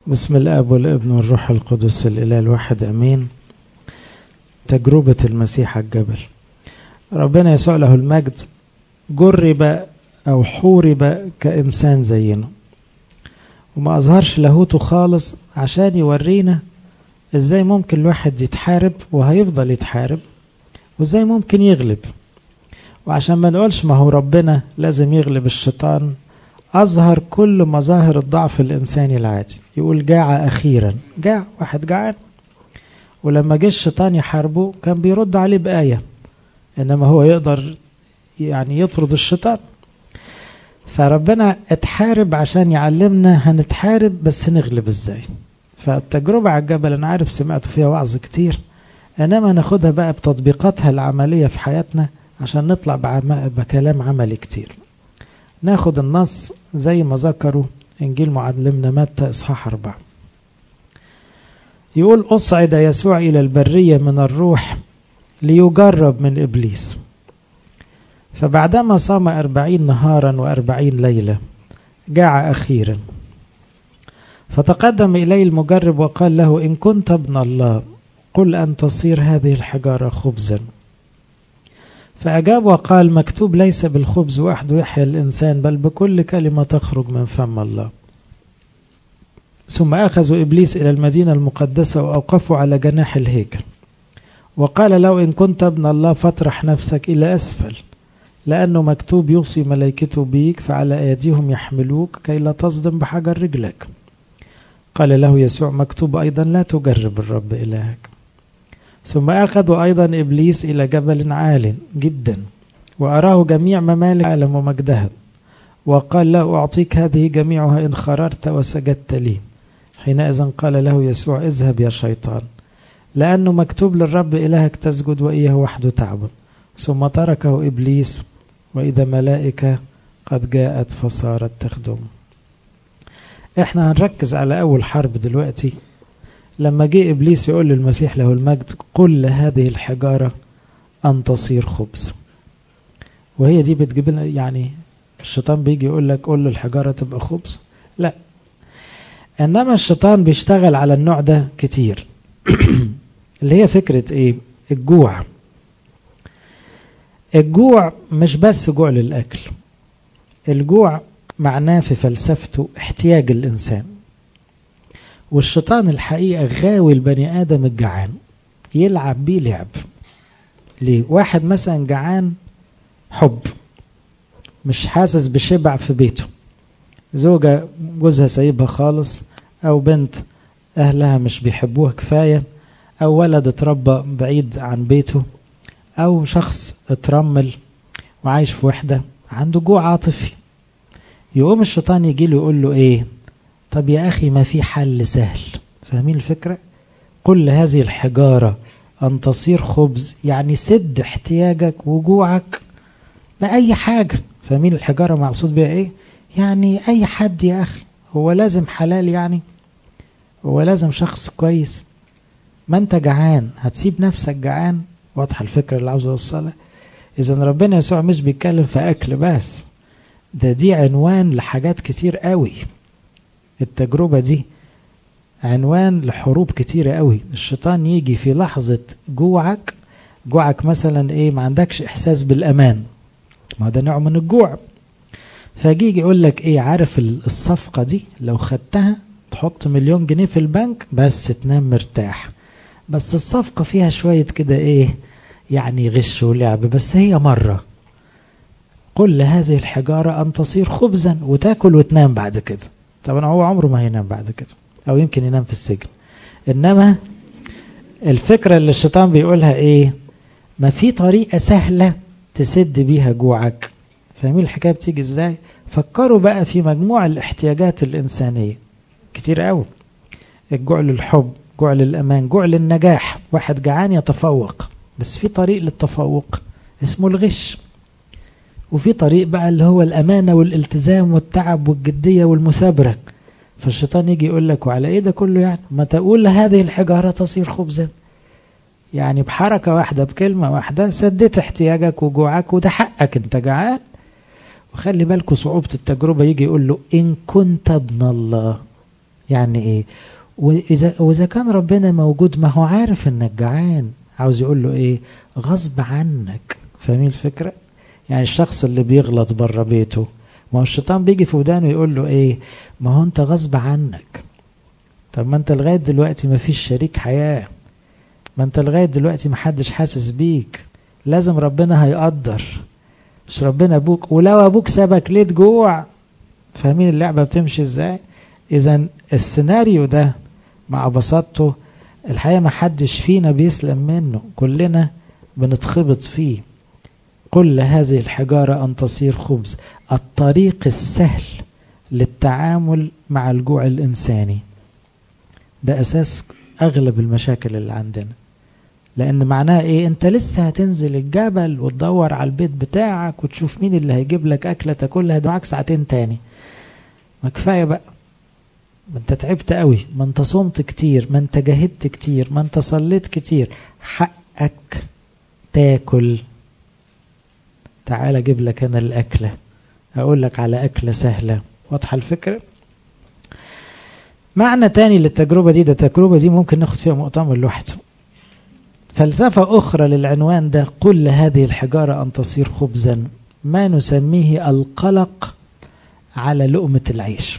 بسم الاب والابن والروح القدس الاله الواحد امين تجربه المسيح على الجبل ربنا يسوع له المجد جرب او حورب كانسان زينا وما اظهرش لاهوته خالص عشان يورينا ازاي ممكن الواحد يتحارب وهيفضل يتحارب وازاي ممكن يغلب وعشان ما نقولش ما هو ربنا لازم يغلب الشيطان أظهر كل مظاهر الضعف الإنساني العادي يقول جاع أخيرا جاع واحد جعان ولما جه الشيطان يحاربه كان بيرد عليه بآية إنما هو يقدر يعني يطرد الشيطان فربنا اتحارب عشان يعلمنا هنتحارب بس نغلب ازاي فالتجربة على الجبل أنا عارف سمعتوا فيها وعظ كتير إنما ناخدها بقى بتطبيقاتها العملية في حياتنا عشان نطلع بكلام عملي كتير ناخد النص زي ما ذكروا إنجيل معلمنا متى إصحاح أربعة يقول أصعد يسوع إلى البرية من الروح ليجرب من إبليس فبعدما صام أربعين نهارا وأربعين ليلة جاع أخيرا فتقدم إليه المجرب وقال له إن كنت ابن الله قل أن تصير هذه الحجارة خبزا فأجاب وقال مكتوب ليس بالخبز وحده يحيا الإنسان بل بكل كلمة تخرج من فم الله ثم أخذوا إبليس إلى المدينة المقدسة وأوقفوا على جناح الهيكل وقال له إن كنت ابن الله فاطرح نفسك إلى أسفل لأنه مكتوب يوصي ملائكته بيك فعلى أيديهم يحملوك كي لا تصدم بحجر رجلك قال له يسوع مكتوب أيضا لا تجرب الرب إلهك ثم أخذوا أيضا إبليس إلى جبل عال جدا وأراه جميع ممالك العالم ومجدها وقال له أعطيك هذه جميعها إن خررت وسجدت لي حينئذ قال له يسوع اذهب يا شيطان لأنه مكتوب للرب إلهك تسجد وإياه وحده تعبد ثم تركه إبليس وإذا ملائكة قد جاءت فصارت تخدم احنا هنركز على أول حرب دلوقتي لما جه إبليس يقول للمسيح له المجد قل لهذه الحجارة أن تصير خبز وهي دي بتجيب لنا يعني الشيطان بيجي يقول لك قول للحجارة تبقى خبز لا إنما الشيطان بيشتغل على النوع ده كتير اللي هي فكرة إيه الجوع الجوع مش بس جوع للأكل الجوع معناه في فلسفته احتياج الإنسان والشيطان الحقيقة غاوي البني آدم الجعان يلعب بيه لعب ليه واحد مثلا جعان حب مش حاسس بشبع في بيته زوجة جوزها سايبها خالص أو بنت أهلها مش بيحبوها كفاية أو ولد اتربى بعيد عن بيته أو شخص اترمل وعايش في وحدة عنده جوع عاطفي يقوم الشيطان يجي له يقول له ايه طب يا أخي ما في حل سهل فاهمين الفكرة قل هذه الحجارة أن تصير خبز يعني سد احتياجك وجوعك بأي حاجة فاهمين الحجارة مقصود بها إيه يعني أي حد يا أخي هو لازم حلال يعني هو لازم شخص كويس ما أنت جعان هتسيب نفسك جعان واضحة الفكرة اللي عاوز أوصلها إذا ربنا يسوع مش بيتكلم في أكل بس ده دي عنوان لحاجات كتير قوي التجربة دي عنوان لحروب كتيرة قوي الشيطان يجي في لحظة جوعك جوعك مثلا ايه ما عندكش احساس بالامان ما ده نوع من الجوع فيجي يقول لك ايه عارف الصفقة دي لو خدتها تحط مليون جنيه في البنك بس تنام مرتاح بس الصفقة فيها شوية كده ايه يعني غش ولعب بس هي مرة قل لهذه الحجارة أن تصير خبزا وتاكل وتنام بعد كده طبعا هو عمره ما هينام بعد كده او يمكن ينام في السجن انما الفكرة اللي الشيطان بيقولها ايه ما في طريقة سهلة تسد بيها جوعك فاهمين الحكاية بتيجي ازاي فكروا بقى في مجموع الاحتياجات الانسانية كتير قوي الجوع للحب جوع للامان جوع للنجاح واحد جعان يتفوق بس في طريق للتفوق اسمه الغش وفي طريق بقى اللي هو الأمانة والالتزام والتعب والجدية والمثابرة فالشيطان يجي يقول لك وعلى ايه ده كله يعني ما تقول هذه الحجارة تصير خبزا يعني بحركة واحدة بكلمة واحدة سديت احتياجك وجوعك وده حقك انت جعان وخلي بالكوا صعوبة التجربة يجي يقول له إن كنت ابن الله يعني ايه وإذا, وإذا كان ربنا موجود ما هو عارف انك جعان عاوز يقول له ايه غصب عنك فاهمين الفكرة يعني الشخص اللي بيغلط بره بيته ما هو الشيطان بيجي في ودانه يقول له ايه ما هو انت غصب عنك طب ما انت لغاية دلوقتي ما فيش شريك حياة ما انت لغاية دلوقتي ما حدش حاسس بيك لازم ربنا هيقدر مش ربنا ابوك ولو ابوك سابك ليه تجوع فاهمين اللعبة بتمشي ازاي اذا السيناريو ده مع بساطته الحقيقة ما حدش فينا بيسلم منه كلنا بنتخبط فيه كل هذه الحجارة أن تصير خبز الطريق السهل للتعامل مع الجوع الإنساني ده أساس أغلب المشاكل اللي عندنا لأن معناها إيه أنت لسه هتنزل الجبل وتدور على البيت بتاعك وتشوف مين اللي هيجيب لك أكلة تاكلها ده معاك ساعتين تاني ما كفاية بقى ما انت تعبت قوي ما انت صمت كتير ما انت جاهدت كتير ما انت صليت كتير حقك تاكل تعال اجيب لك انا الاكله اقول لك على اكله سهله واضحه الفكره معنى تاني للتجربه دي ده التجربه دي ممكن ناخد فيها مؤتمر لوحده فلسفه اخرى للعنوان ده قل هذه الحجاره ان تصير خبزا ما نسميه القلق على لقمه العيش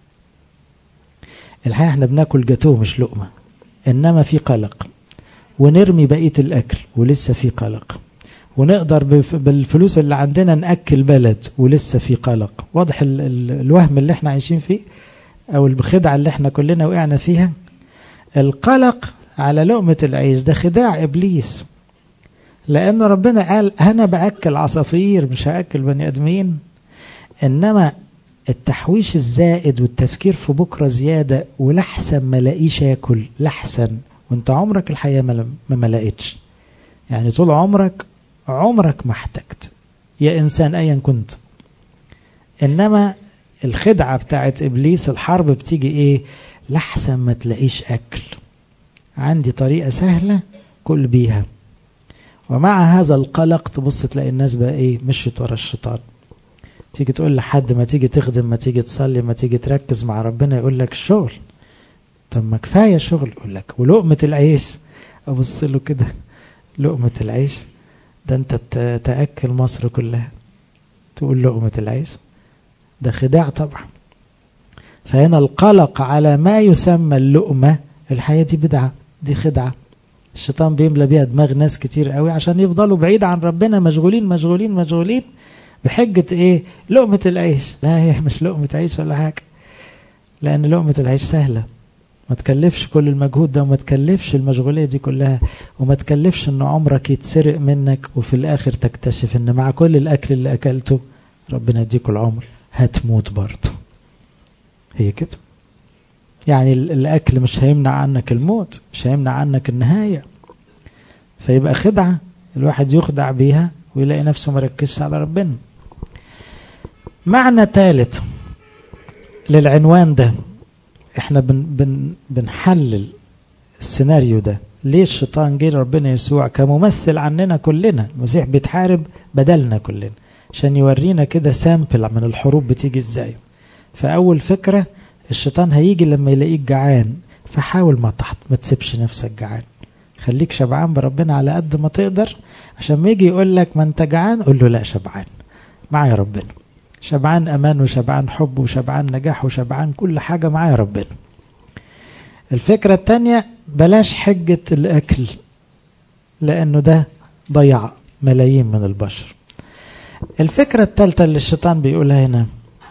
الحقيقه احنا بناكل جاتوه مش لقمه انما في قلق ونرمي بقيه الاكل ولسه في قلق ونقدر بالفلوس اللي عندنا ناكل بلد ولسه في قلق واضح ال ال الوهم اللي احنا عايشين فيه او الخدعه اللي احنا كلنا وقعنا فيها القلق على لقمه العيش ده خداع ابليس لان ربنا قال انا باكل عصافير مش هاكل بني ادمين انما التحويش الزائد والتفكير في بكره زياده ولحسن ما لاقيش اكل لحسن وانت عمرك الحقيقه ما ما لقيتش يعني طول عمرك عمرك ما احتجت يا انسان ايا كنت انما الخدعه بتاعت ابليس الحرب بتيجي ايه لحسن ما تلاقيش اكل عندي طريقه سهله كل بيها ومع هذا القلق تبص تلاقي الناس بقى ايه مشيت ورا الشيطان تيجي تقول لحد ما تيجي تخدم ما تيجي تصلي ما تيجي تركز مع ربنا يقول لك الشغل طب ما كفايه شغل يقول لك ولقمه العيش ابص له كده لقمه العيش ده انت تاكل مصر كلها تقول لقمه العيش ده خداع طبعا فهنا القلق على ما يسمى اللقمه الحياه دي بدعه دي خدعه الشيطان بيملى بيها دماغ ناس كتير قوي عشان يفضلوا بعيد عن ربنا مشغولين مشغولين مشغولين بحجة ايه لقمة العيش لا هي مش لقمة عيش ولا حاجة لأن لقمة العيش سهلة ما تكلفش كل المجهود ده وما تكلفش المشغولية دي كلها وما تكلفش ان عمرك يتسرق منك وفي الاخر تكتشف ان مع كل الاكل اللي اكلته ربنا يديك العمر هتموت برضه هي كده يعني الاكل مش هيمنع عنك الموت مش هيمنع عنك النهاية فيبقى خدعة الواحد يخدع بيها ويلاقي نفسه مركزش على ربنا معنى ثالث للعنوان ده احنا بن بن بنحلل السيناريو ده ليه الشيطان جه ربنا يسوع كممثل عننا كلنا المسيح بيتحارب بدلنا كلنا عشان يورينا كده سامبل من الحروب بتيجي ازاي فاول فكره الشيطان هيجي لما يلاقيك جعان فحاول ما تحت ما تسيبش نفسك جعان خليك شبعان بربنا على قد ما تقدر عشان ما يجي يقول لك ما انت جعان قول له لا شبعان معايا ربنا شبعان امان وشبعان حب وشبعان نجاح وشبعان كل حاجه معايا ربنا الفكره الثانيه بلاش حجه الاكل لانه ده ضيع ملايين من البشر الفكره الثالثه اللي الشيطان بيقولها هنا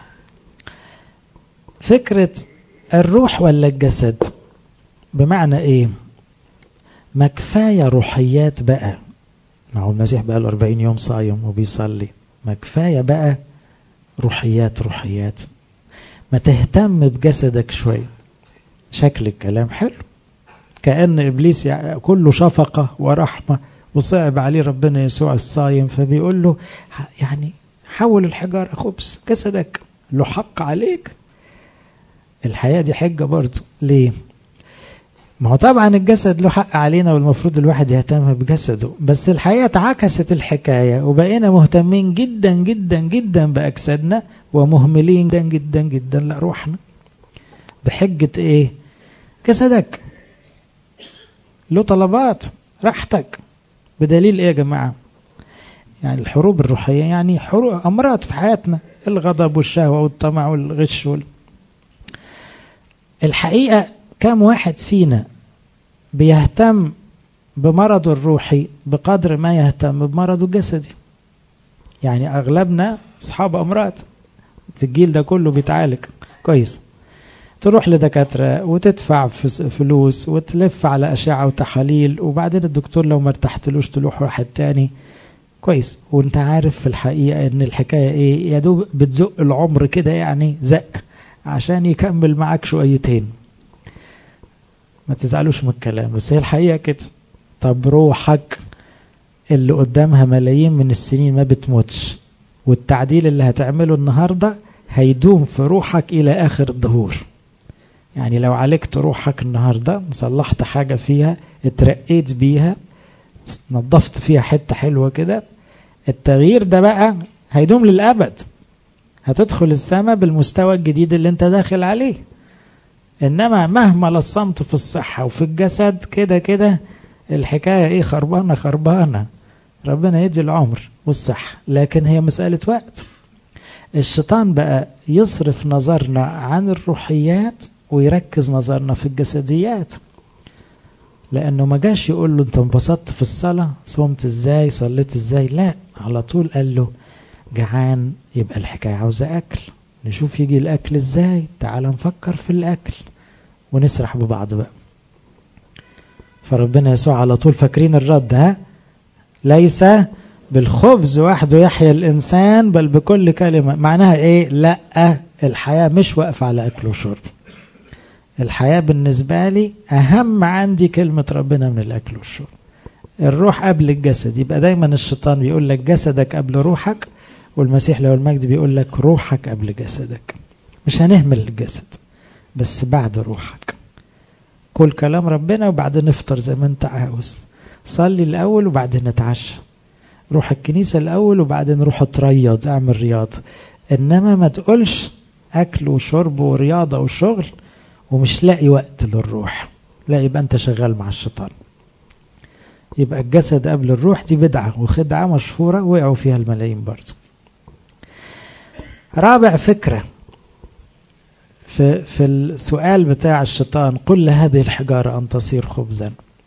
فكره الروح ولا الجسد بمعنى ايه ما كفايه روحيات بقى ما هو المسيح بقى له 40 يوم صايم وبيصلي ما كفايه بقى روحيات روحيات ما تهتم بجسدك شويه شكل الكلام حلو كأن إبليس كله شفقة ورحمة وصعب عليه ربنا يسوع الصايم فبيقول له يعني حول الحجارة خبز جسدك له حق عليك الحياة دي حجة برضه ليه ما هو طبعا الجسد له حق علينا والمفروض الواحد يهتم بجسده بس الحقيقة اتعكست الحكاية وبقينا مهتمين جدا جدا جدا بأجسادنا ومهملين جدا جدا جدا لروحنا بحجة ايه جسدك له طلبات راحتك بدليل ايه يا جماعة يعني الحروب الروحية يعني حروب أمراض في حياتنا الغضب والشهوة والطمع والغش وال... الحقيقة كم واحد فينا بيهتم بمرضه الروحي بقدر ما يهتم بمرضه الجسدي يعني أغلبنا أصحاب أمراض في الجيل ده كله بيتعالج كويس تروح لدكاترة وتدفع فلوس وتلف على أشعة وتحاليل وبعدين الدكتور لو ما ارتحتلوش تروح واحد تاني كويس وانت عارف في الحقيقة ان الحكاية ايه يا دوب بتزق العمر كده يعني زق عشان يكمل معاك شويتين ما تزعلوش من الكلام بس هي الحقيقة كده طب روحك اللي قدامها ملايين من السنين ما بتموتش والتعديل اللي هتعمله النهاردة هيدوم في روحك إلى آخر الظهور يعني لو عالجت روحك النهاردة صلحت حاجة فيها اترقيت بيها نظفت فيها حتة حلوة كده التغيير ده بقى هيدوم للأبد هتدخل السماء بالمستوى الجديد اللي انت داخل عليه انما مهما لصمت في الصحة وفي الجسد كده كده الحكاية ايه خربانة خربانة ربنا يدي العمر والصحة لكن هي مسألة وقت الشيطان بقى يصرف نظرنا عن الروحيات ويركز نظرنا في الجسديات لانه ما جاش يقول له انت انبسطت في الصلاة صمت ازاي صليت ازاي لا على طول قال له جعان يبقى الحكاية عاوزة اكل نشوف يجي الاكل ازاي تعال نفكر في الاكل ونسرح ببعض بقى فربنا يسوع على طول فاكرين الرد ها ليس بالخبز وحده يحيا الانسان بل بكل كلمه معناها ايه لا الحياه مش واقفه على اكل وشرب الحياه بالنسبه لي اهم عندي كلمه ربنا من الاكل والشرب الروح قبل الجسد يبقى دايما الشيطان بيقول لك جسدك قبل روحك والمسيح له المجد بيقول لك روحك قبل جسدك مش هنهمل الجسد بس بعد روحك كل كلام ربنا وبعدين نفطر زي ما انت عاوز صلي الاول وبعدين نتعشى روح الكنيسة الأول وبعدين روح تريض اعمل رياضة إنما ما تقولش أكل وشرب ورياضة وشغل ومش لاقي وقت للروح لا يبقى أنت شغال مع الشيطان يبقى الجسد قبل الروح دي بدعة وخدعة مشهورة وقعوا فيها الملايين برضه رابع فكرة في, في السؤال بتاع الشيطان قل هذه الحجارة أن تصير خبزا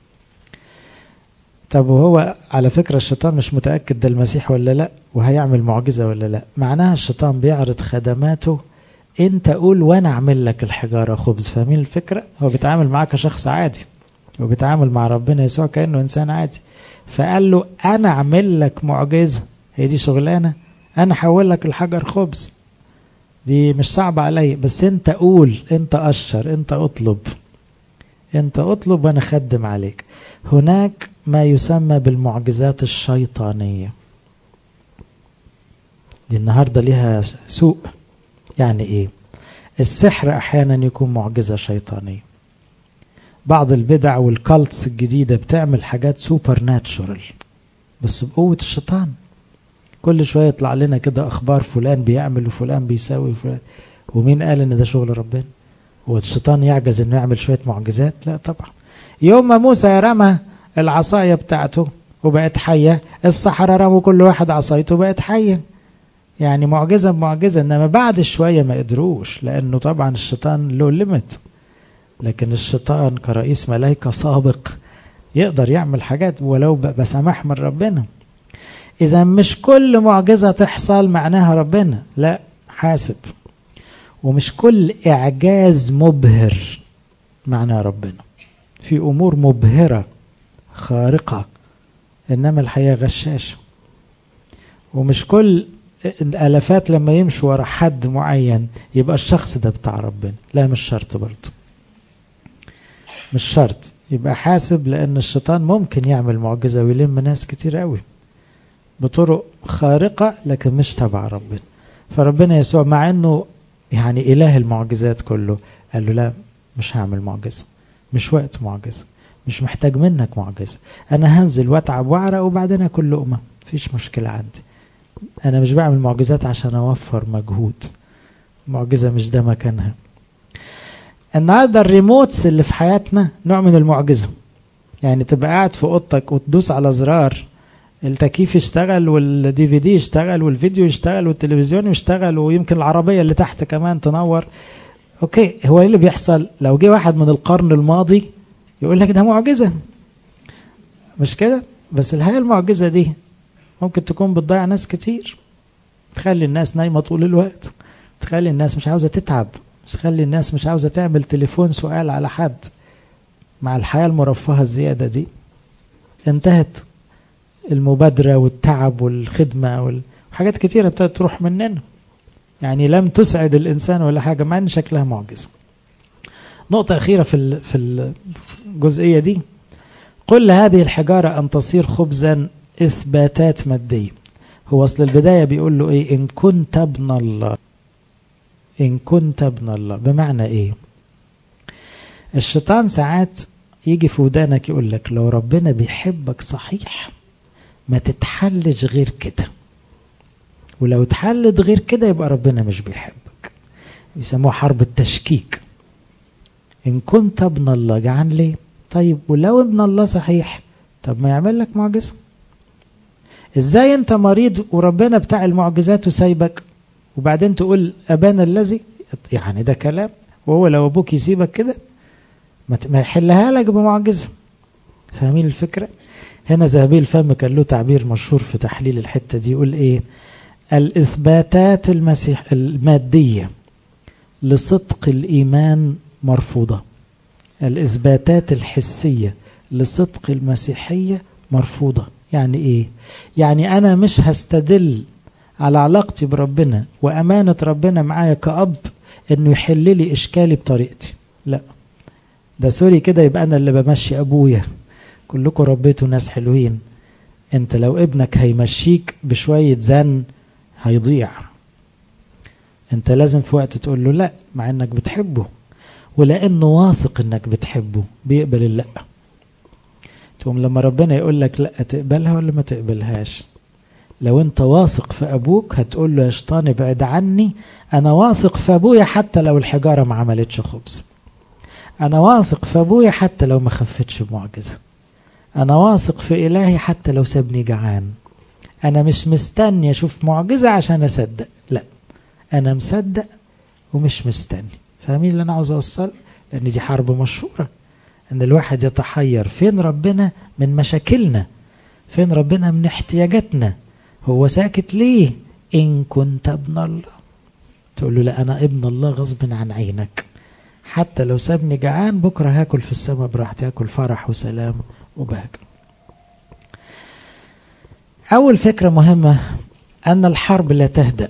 طب وهو على فكرة الشيطان مش متأكد ده المسيح ولا لا وهيعمل معجزة ولا لا معناها الشيطان بيعرض خدماته انت قول وانا اعمل لك الحجارة خبز فاهمين الفكرة هو بيتعامل معاك كشخص عادي وبيتعامل مع ربنا يسوع كأنه انسان عادي فقال له انا اعمل لك معجزة هي دي شغلانة انا احول لك الحجر خبز دي مش صعبة علي بس انت قول انت اشر انت اطلب انت اطلب وانا خدم عليك هناك ما يسمى بالمعجزات الشيطانية دي النهاردة ليها سوء يعني ايه السحر احيانا يكون معجزة شيطانية بعض البدع والكالتس الجديدة بتعمل حاجات سوبر ناتشورال بس بقوة الشيطان كل شوية يطلع لنا كده اخبار فلان بيعمل وفلان بيساوي وفلان ومين قال ان ده شغل ربنا هو الشيطان يعجز انه يعمل شوية معجزات لا طبعا يوم ما موسى رمى العصاية بتاعته وبقت حية الصحراء رموا كل واحد عصايته وبقت حية يعني معجزة بمعجزة انما بعد شوية ما قدروش لانه طبعا الشيطان له ليميت لكن الشيطان كرئيس ملائكة سابق يقدر يعمل حاجات ولو بسماح من ربنا اذا مش كل معجزة تحصل معناها ربنا لا حاسب ومش كل اعجاز مبهر معناه ربنا في امور مبهره خارقه انما الحياه غشاشه ومش كل الالافات لما يمشوا ورا حد معين يبقى الشخص ده بتاع ربنا لا مش شرط برضه مش شرط يبقى حاسب لان الشيطان ممكن يعمل معجزه ويلم ناس كتير قوي بطرق خارقه لكن مش تبع ربنا فربنا يسوع مع انه يعني اله المعجزات كله قال له لا مش هعمل معجزه مش وقت معجزه مش محتاج منك معجزه انا هنزل واتعب واعرق وبعدين اكل لقمه مفيش مشكله عندي انا مش بعمل معجزات عشان اوفر مجهود معجزه مش ده مكانها النهارده الريموتس اللي في حياتنا نوع من المعجزه يعني تبقى قاعد في اوضتك وتدوس على زرار التكييف يشتغل والدي في دي يشتغل والفيديو يشتغل والتلفزيون يشتغل ويمكن العربيه اللي تحت كمان تنور اوكي هو ايه اللي بيحصل لو جه واحد من القرن الماضي يقول لك ده معجزه مش كده بس الحقيقه المعجزه دي ممكن تكون بتضيع ناس كتير تخلي الناس نايمه طول الوقت تخلي الناس مش عاوزه تتعب تخلي الناس مش عاوزه تعمل تليفون سؤال على حد مع الحياه المرفهه الزياده دي انتهت المبادره والتعب والخدمه وحاجات كتيره ابتدت تروح مننا يعني لم تسعد الانسان ولا حاجه مع ان شكلها معجزه نقطه اخيره في في الجزئيه دي قل هذه الحجاره ان تصير خبزا اثباتات ماديه هو اصل البدايه بيقول له ايه ان كنت ابن الله ان كنت ابن الله بمعنى ايه الشيطان ساعات يجي في ودانك يقول لك لو ربنا بيحبك صحيح ما تتحلج غير كده ولو اتحلت غير كده يبقى ربنا مش بيحبك يسموها حرب التشكيك ان كنت ابن الله جعان ليه طيب ولو ابن الله صحيح طب ما يعمل لك معجزه ازاي انت مريض وربنا بتاع المعجزات وسايبك وبعدين تقول ابانا الذي يعني ده كلام وهو لو ابوك يسيبك كده ما يحلها لك بمعجزه فاهمين الفكره هنا ذهبي الفم كان له تعبير مشهور في تحليل الحته دي يقول ايه الاثباتات المسيح الماديه لصدق الايمان مرفوضه الاثباتات الحسيه لصدق المسيحيه مرفوضه يعني ايه يعني انا مش هستدل على علاقتي بربنا وامانه ربنا معايا كاب انه يحل لي اشكالي بطريقتي لا ده سوري كده يبقى انا اللي بمشي ابويا كلكم ربيتوا ناس حلوين انت لو ابنك هيمشيك بشويه زن هيضيع انت لازم في وقت تقول له لا مع انك بتحبه ولانه واثق انك بتحبه بيقبل اللا تقوم لما ربنا يقول لك لا تقبلها ولا ما تقبلهاش لو انت واثق في ابوك هتقول له يا شيطان ابعد عني انا واثق في ابويا حتى لو الحجاره ما عملتش خبز انا واثق في ابويا حتى لو ما خفتش بمعجزه انا واثق في الهي حتى لو سابني جعان انا مش مستني اشوف معجزه عشان اصدق لا انا مصدق ومش مستني فاهمين اللي انا عاوز اوصل لان دي حرب مشهوره ان الواحد يتحير فين ربنا من مشاكلنا فين ربنا من احتياجاتنا هو ساكت ليه ان كنت ابن الله تقول له لا انا ابن الله غصب عن عينك حتى لو سابني جعان بكره هاكل في السماء براحتي هاكل فرح وسلام وبهجه اول فكره مهمه ان الحرب لا تهدأ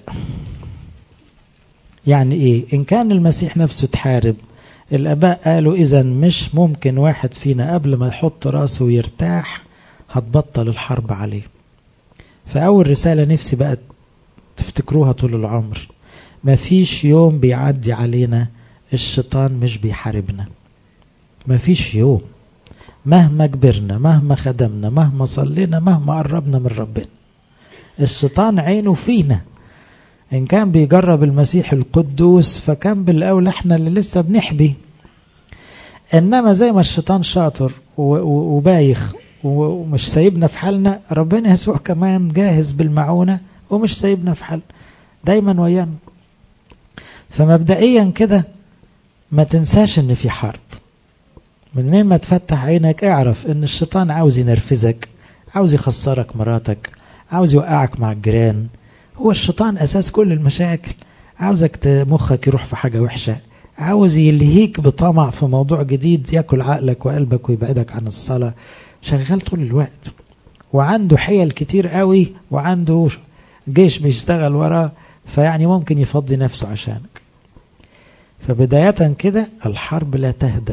يعني ايه ان كان المسيح نفسه تحارب الاباء قالوا اذا مش ممكن واحد فينا قبل ما يحط راسه ويرتاح هتبطل الحرب عليه فاول رساله نفسي بقى تفتكروها طول العمر مفيش يوم بيعدي علينا الشيطان مش بيحاربنا مفيش يوم مهما كبرنا مهما خدمنا مهما صلينا مهما قربنا من ربنا الشيطان عينه فينا إن كان بيجرب المسيح القدوس فكان بالأولى إحنا اللي لسه بنحبي إنما زي ما الشيطان شاطر وبايخ ومش سايبنا في حالنا ربنا يسوع كمان جاهز بالمعونة ومش سايبنا في حالنا دايما ويانا فمبدئيا كده ما تنساش ان في حرب منين ما تفتح عينك اعرف ان الشيطان عاوز ينرفزك عاوز يخسرك مراتك عاوز يوقعك مع الجيران هو الشيطان اساس كل المشاكل عاوزك مخك يروح في حاجه وحشه عاوز يلهيك بطمع في موضوع جديد ياكل عقلك وقلبك ويبعدك عن الصلاه شغال طول الوقت وعنده حيل كتير قوي وعنده جيش بيشتغل وراه فيعني ممكن يفضي نفسه عشانك فبداية كده الحرب لا تهدأ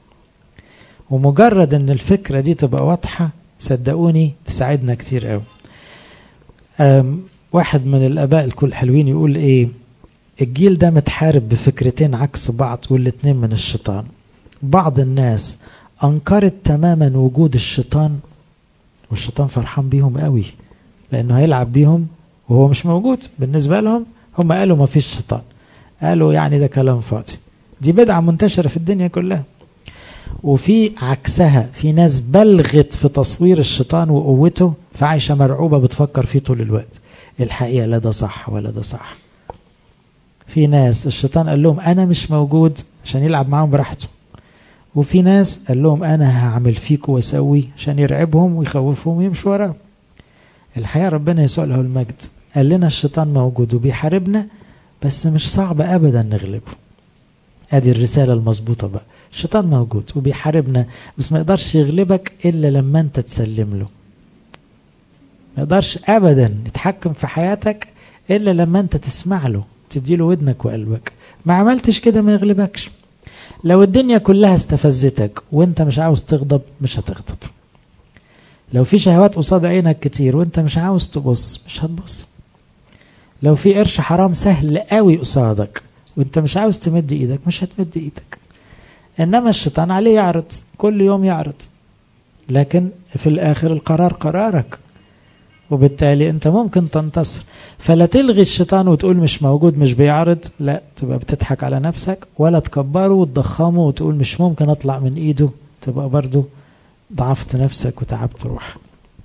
ومجرد ان الفكرة دي تبقى واضحة صدقوني تساعدنا كتير قوي واحد من الاباء الكل حلوين يقول ايه الجيل ده متحارب بفكرتين عكس بعض والاتنين من الشيطان بعض الناس انكرت تماما وجود الشيطان والشيطان فرحان بيهم قوي لانه هيلعب بيهم وهو مش موجود بالنسبة لهم هم قالوا ما فيش شيطان قالوا يعني ده كلام فاضي دي بدعة منتشرة في الدنيا كلها وفي عكسها في ناس بلغت في تصوير الشيطان وقوته فعايشة مرعوبة بتفكر فيه طول الوقت الحقيقة لا ده صح ولا ده صح في ناس الشيطان قال لهم أنا مش موجود عشان يلعب معاهم براحته وفي ناس قال لهم أنا هعمل فيك وأسوي عشان يرعبهم ويخوفهم ويمشوا وراه الحقيقة ربنا يسوع له المجد قال لنا الشيطان موجود وبيحاربنا بس مش صعب أبدا نغلبه ادي الرسالة المظبوطة بقى الشيطان موجود وبيحاربنا بس ما يقدرش يغلبك إلا لما أنت تسلم له ما يقدرش أبدا يتحكم في حياتك إلا لما أنت تسمع له تديله ودنك وقلبك ما عملتش كده ما يغلبكش لو الدنيا كلها استفزتك وانت مش عاوز تغضب مش هتغضب لو في شهوات قصاد عينك كتير وانت مش عاوز تبص مش هتبص لو في قرش حرام سهل قوي قصادك وانت مش عاوز تمد ايدك مش هتمد ايدك انما الشيطان عليه يعرض كل يوم يعرض لكن في الاخر القرار قرارك وبالتالي انت ممكن تنتصر فلا تلغي الشيطان وتقول مش موجود مش بيعرض لا تبقى بتضحك على نفسك ولا تكبره وتضخمه وتقول مش ممكن اطلع من ايده تبقى برضو ضعفت نفسك وتعبت روحك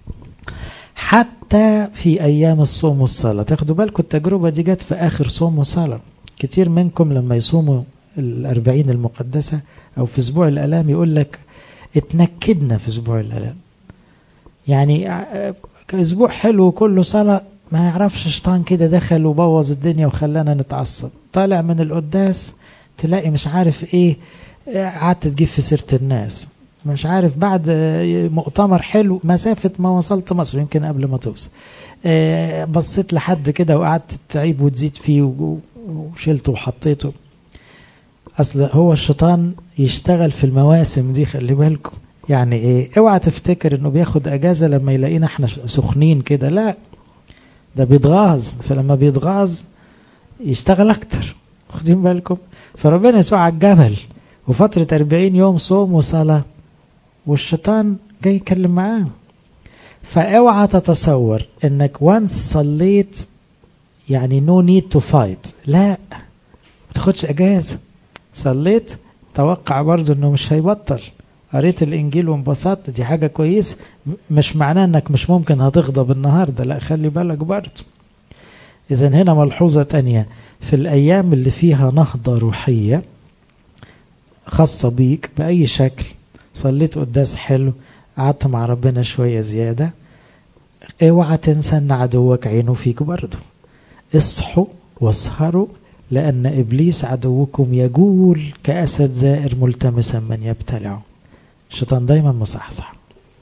حتى في ايام الصوم والصلاه تاخدوا بالكم التجربه دي جت في اخر صوم وصلاه كتير منكم لما يصوموا الأربعين المقدسة أو في أسبوع الآلام يقول لك اتنكدنا في أسبوع الآلام يعني أسبوع حلو كله صلاة ما يعرفش شيطان كده دخل وبوظ الدنيا وخلانا نتعصب طالع من القداس تلاقي مش عارف ايه قعدت تجيب في سيرة الناس مش عارف بعد مؤتمر حلو مسافة ما وصلت مصر يمكن قبل ما توصل بصيت لحد كده وقعدت تعيب وتزيد فيه وشلته وحطيته اصل هو الشيطان يشتغل في المواسم دي خلي بالكم يعني ايه اوعى تفتكر انه بياخد اجازه لما يلاقينا احنا سخنين كده لا ده بيتغاظ فلما بيتغاظ يشتغل اكتر واخدين بالكم فربنا يسوع على الجبل وفترة 40 يوم صوم وصلاة والشيطان جاي يتكلم معاه فاوعى تتصور انك وانس صليت يعني نو نيد تو فايت لا ما تاخدش اجازه صليت توقع برضو انه مش هيبطل قريت الانجيل وانبسطت دي حاجه كويس مش معناه انك مش ممكن هتغضب النهارده لا خلي بالك برضو اذا هنا ملحوظه تانية في الايام اللي فيها نهضه روحيه خاصه بيك باي شكل صليت قداس حلو قعدت مع ربنا شويه زياده اوعى تنسى ان عدوك عينه فيك برضه اصحوا واسهروا لأن إبليس عدوكم يجول كأسد زائر ملتمسا من يبتلعه الشيطان دايما مصحصح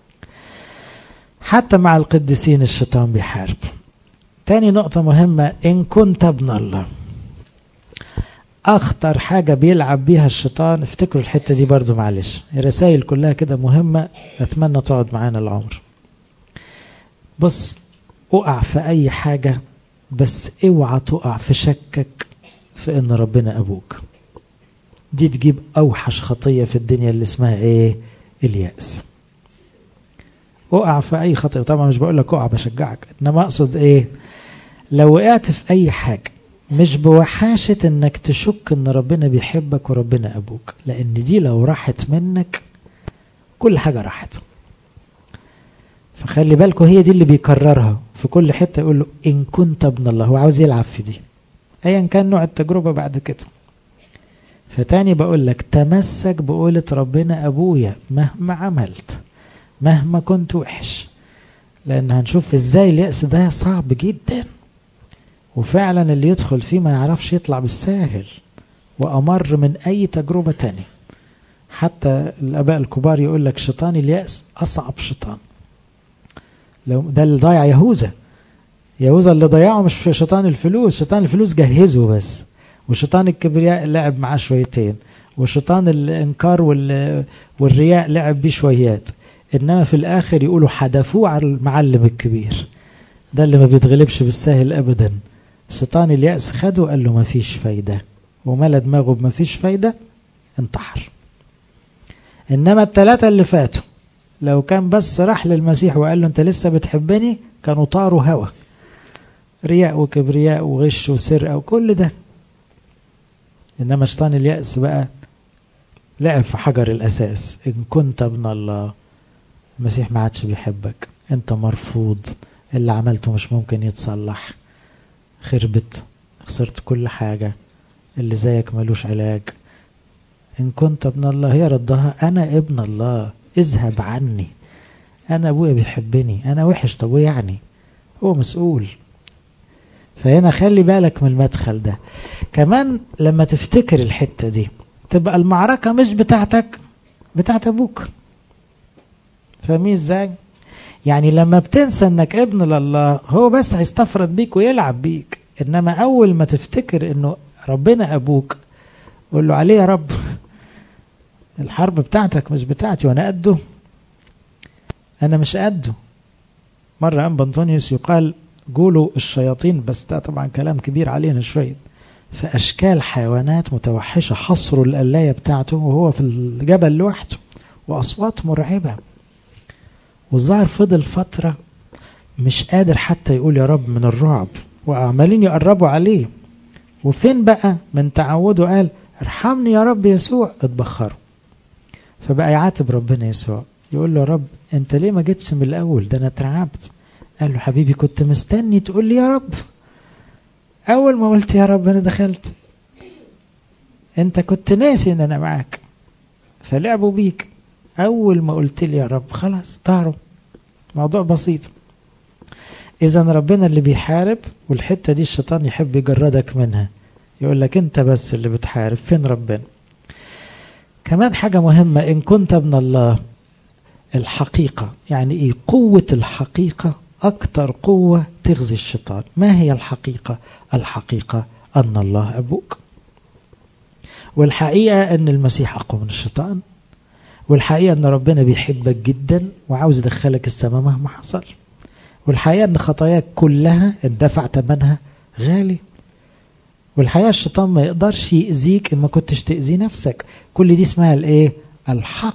حتى مع القديسين الشيطان بيحارب تاني نقطة مهمة إن كنت ابن الله أخطر حاجة بيلعب بيها الشيطان افتكروا الحتة دي برضو معلش الرسائل كلها كده مهمة أتمنى تقعد معانا العمر بص أقع في أي حاجة بس اوعى تقع في شكك في ان ربنا ابوك دي تجيب اوحش خطيه في الدنيا اللي اسمها ايه الياس اقع في اي خطيه طبعا مش بقول لك اقع بشجعك انما اقصد ايه لو وقعت في اي حاجه مش بوحاشه انك تشك ان ربنا بيحبك وربنا ابوك لان دي لو راحت منك كل حاجه راحت فخلي بالكم هي دي اللي بيكررها في كل حته يقول له ان كنت ابن الله هو عاوز يلعب في دي ايا كان نوع التجربه بعد كده فتاني بقول لك تمسك بقولة ربنا ابويا مهما عملت مهما كنت وحش لان هنشوف ازاي اليأس ده صعب جدا وفعلا اللي يدخل فيه ما يعرفش يطلع بالساهل وامر من اي تجربه تانية حتى الاباء الكبار يقول لك شيطان اليأس اصعب شيطان لو ده اللي ضيع يهوذا يهوذا اللي ضيعه مش في شيطان الفلوس شيطان الفلوس جهزه بس وشيطان الكبرياء لعب معاه شويتين وشيطان الانكار والرياء لعب بيه شويات انما في الاخر يقولوا حدفوه على المعلم الكبير ده اللي ما بيتغلبش بالسهل ابدا شيطان اليأس خده وقال له ما فيش فايدة وملا دماغه بما فيش فايدة انتحر انما الثلاثة اللي فاتوا لو كان بس راح للمسيح وقال له انت لسه بتحبني كانوا طاروا هوا رياء وكبرياء وغش وسرقة وكل ده إنما شيطان اليأس بقى لعب في حجر الأساس إن كنت ابن الله المسيح ما عادش بيحبك أنت مرفوض اللي عملته مش ممكن يتصلح خربت خسرت كل حاجة اللي زيك ملوش علاج إن كنت ابن الله هي ردها أنا ابن الله اذهب عني أنا أبويا بيحبني أنا وحش طب يعني هو مسؤول فهنا خلي بالك من المدخل ده كمان لما تفتكر الحتة دي تبقى المعركة مش بتاعتك بتاعت أبوك فاهمين ازاي؟ يعني لما بتنسى انك ابن لله هو بس هيستفرد بيك ويلعب بيك انما اول ما تفتكر انه ربنا ابوك قول له عليه يا رب الحرب بتاعتك مش بتاعتي وانا قده انا مش قده مرة أنبا أنطونيوس يقال قولوا الشياطين بس ده طبعا كلام كبير علينا شوية في أشكال حيوانات متوحشة حصروا القلاية بتاعته وهو في الجبل لوحده وأصوات مرعبة والظاهر فضل فترة مش قادر حتى يقول يا رب من الرعب وعمالين يقربوا عليه وفين بقى من تعوده قال ارحمني يا رب يسوع اتبخروا فبقى يعاتب ربنا يسوع يقول له يا رب انت ليه ما جيتش من الاول ده انا اترعبت قال له حبيبي كنت مستني تقول لي يا رب اول ما قلت يا رب انا دخلت انت كنت ناسي ان انا معاك فلعبوا بيك اول ما قلت لي يا رب خلاص طاروا موضوع بسيط اذا ربنا اللي بيحارب والحته دي الشيطان يحب يجردك منها يقول لك انت بس اللي بتحارب فين ربنا كمان حاجه مهمه ان كنت ابن الله الحقيقه يعني ايه قوه الحقيقه اكتر قوه تغزي الشيطان ما هي الحقيقه الحقيقه ان الله ابوك والحقيقه ان المسيح اقوى من الشيطان والحقيقه ان ربنا بيحبك جدا وعاوز يدخلك السماء مهما حصل والحقيقه ان خطاياك كلها اندفع ثمنها غالي والحقيقه الشيطان ما يقدرش يأذيك ان ما كنتش تأذي نفسك كل دي اسمها الايه الحق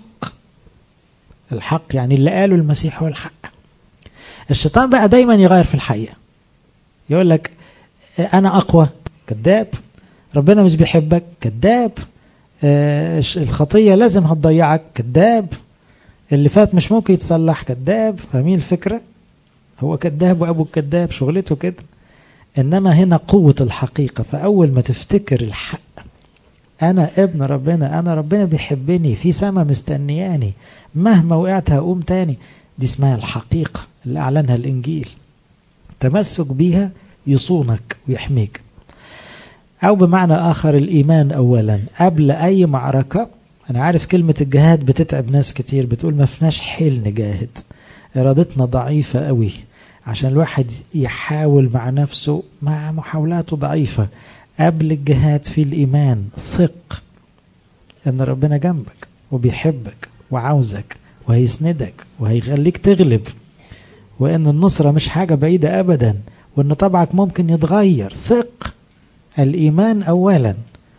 الحق يعني اللي قاله المسيح هو الحق الشيطان بقى دايما يغير في الحقيقه يقول لك انا اقوى كذاب ربنا مش بيحبك كذاب آه الخطيه لازم هتضيعك كذاب اللي فات مش ممكن يتصلح كذاب فاهمين الفكره هو كذاب وابو كذاب شغلته كده انما هنا قوه الحقيقه فاول ما تفتكر الحق انا ابن ربنا انا ربنا بيحبني في سما مستنياني مهما وقعت هقوم تاني دي اسمها الحقيقه اللي اعلنها الانجيل تمسك بيها يصونك ويحميك او بمعنى اخر الايمان اولا قبل اي معركه انا عارف كلمه الجهاد بتتعب ناس كتير بتقول ما فيناش حيل نجاهد ارادتنا ضعيفه قوي عشان الواحد يحاول مع نفسه مع محاولاته ضعيفه قبل الجهاد في الايمان ثق ان ربنا جنبك وبيحبك وعاوزك وهيسندك وهيخليك تغلب وان النصره مش حاجه بعيده ابدا وان طبعك ممكن يتغير ثق الايمان اولا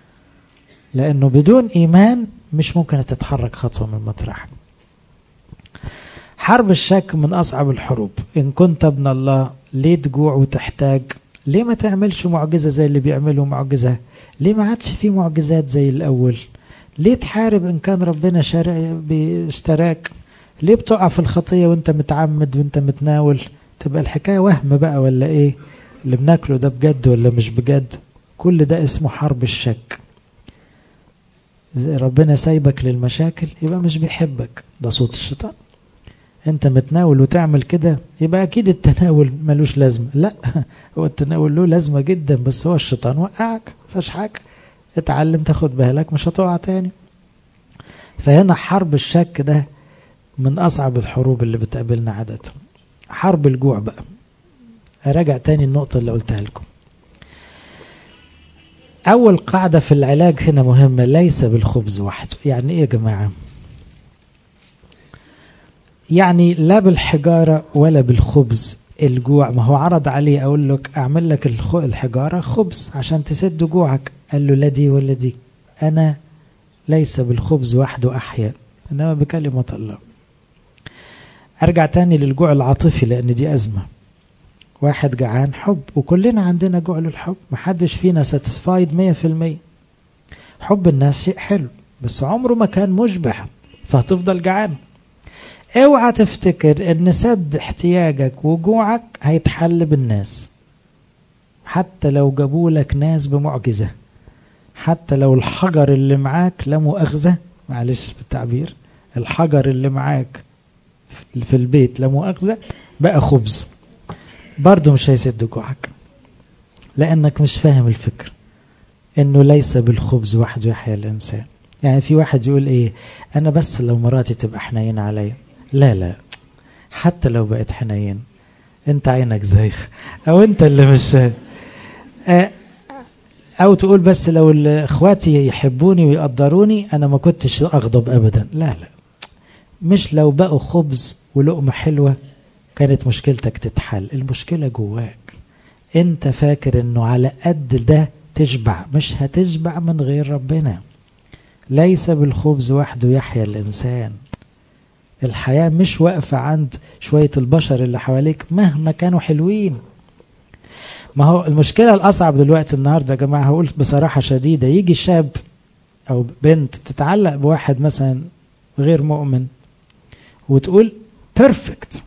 لانه بدون ايمان مش ممكن تتحرك خطوه من مطرح حرب الشك من اصعب الحروب ان كنت ابن الله ليه تجوع وتحتاج ليه ما تعملش معجزه زي اللي بيعملوا معجزه ليه ما عادش في معجزات زي الاول ليه تحارب ان كان ربنا اشتراك ليه بتقع في الخطيه وانت متعمد وانت متناول تبقى الحكايه وهم بقى ولا ايه اللي بناكله ده بجد ولا مش بجد كل ده اسمه حرب الشك ربنا سايبك للمشاكل يبقى مش بيحبك ده صوت الشيطان انت متناول وتعمل كده يبقى اكيد التناول ملوش لازمه لا هو التناول له لازمه جدا بس هو الشيطان وقعك فاش حاجه اتعلم تاخد بالك مش هتقع تاني فهنا حرب الشك ده من اصعب الحروب اللي بتقابلنا عاده حرب الجوع بقى اراجع تاني النقطه اللي قلتها لكم اول قاعده في العلاج هنا مهمه ليس بالخبز وحده يعني ايه يا جماعه يعني لا بالحجارة ولا بالخبز الجوع ما هو عرض عليه أقول لك أعمل لك الحجارة خبز عشان تسد جوعك قال له لا دي ولا دي أنا ليس بالخبز وحده أحيا إنما بكلمة الله أرجع تاني للجوع العاطفي لأن دي أزمة واحد جعان حب وكلنا عندنا جوع للحب محدش فينا ساتسفايد مية في المية حب الناس شيء حلو بس عمره ما كان مشبع فهتفضل جعان اوعى تفتكر ان سد احتياجك وجوعك هيتحل بالناس حتى لو جابوا لك ناس بمعجزة حتى لو الحجر اللي معاك لا مؤاخذة معلش بالتعبير الحجر اللي معاك في البيت لا مؤاخذة بقى خبز برضه مش هيسد جوعك لأنك مش فاهم الفكر إنه ليس بالخبز وحده يحيا الإنسان يعني في واحد يقول إيه أنا بس لو مراتي تبقى حنين عليا لا لا حتى لو بقت حنين أنت عينك زيخ أو أنت اللي مش أو تقول بس لو إخواتي يحبوني ويقدروني أنا ما كنتش أغضب أبدا لا لا مش لو بقوا خبز ولقمة حلوة كانت مشكلتك تتحل المشكلة جواك انت فاكر انه على قد ده تشبع مش هتشبع من غير ربنا ليس بالخبز وحده يحيا الإنسان الحياة مش واقفة عند شوية البشر اللي حواليك مهما كانوا حلوين ما هو المشكلة الأصعب دلوقتي النهاردة يا جماعة هقول بصراحة شديدة يجي شاب أو بنت تتعلق بواحد مثلا غير مؤمن وتقول بيرفكت